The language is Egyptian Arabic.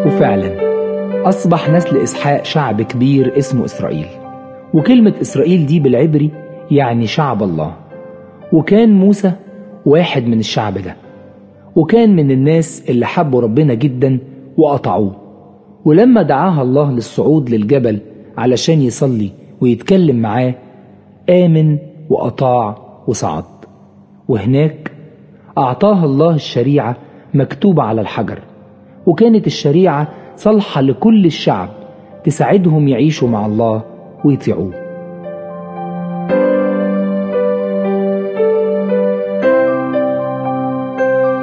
وفعلا أصبح نسل إسحاق شعب كبير اسمه إسرائيل وكلمة إسرائيل دي بالعبري يعني شعب الله وكان موسى واحد من الشعب ده وكان من الناس اللي حبوا ربنا جدا وقطعوه ولما دعاها الله للصعود للجبل علشان يصلي ويتكلم معاه آمن وأطاع وصعد وهناك أعطاها الله الشريعة مكتوبة على الحجر وكانت الشريعة صالحة لكل الشعب تساعدهم يعيشوا مع الله ويطيعوه